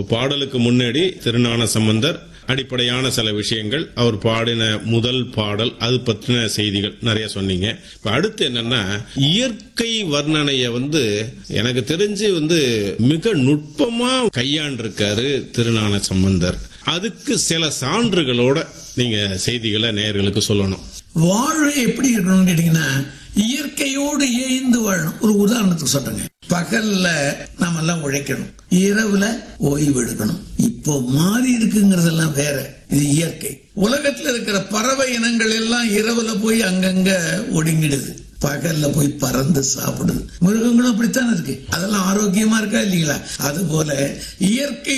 இப்போ பாடலுக்கு முன்னாடி திருஞான சம்பந்தர் அடிப்படையான சில விஷயங்கள் அவர் பாடின முதல் பாடல் அது பற்றின செய்திகள் நிறைய சொன்னீங்க இப்ப அடுத்து என்னன்னா இயற்கை வர்ணனைய வந்து எனக்கு தெரிஞ்சு வந்து மிக நுட்பமா கையாண்டிருக்காரு திருஞான சம்பந்தர் அதுக்கு சில சான்றுகளோட நீங்க செய்திகளை நேயர்களுக்கு சொல்லணும் வாழ்வு எப்படி இருக்கணும்னு கேட்டீங்கன்னா இயற்கையோடு இயைந்து வாழணும் ஒரு உதாரணத்துக்கு சொல்றேங்க பகல்ல நாம எல்லாம் உழைக்கணும் இரவுல ஓய்வு எடுக்கணும் இப்போ மாறி இருக்குங்கிறதெல்லாம் வேற இது இயற்கை உலகத்துல இருக்கிற பறவை இனங்கள் எல்லாம் இரவுல போய் அங்கங்க ஒடுங்கிடுது பகல்ல போய் பறந்து சாப்பிடுது மிருகங்களும் அப்படித்தான் இருக்கு அதெல்லாம் ஆரோக்கியமா இருக்கா இல்லைங்களா அது போல இயற்கை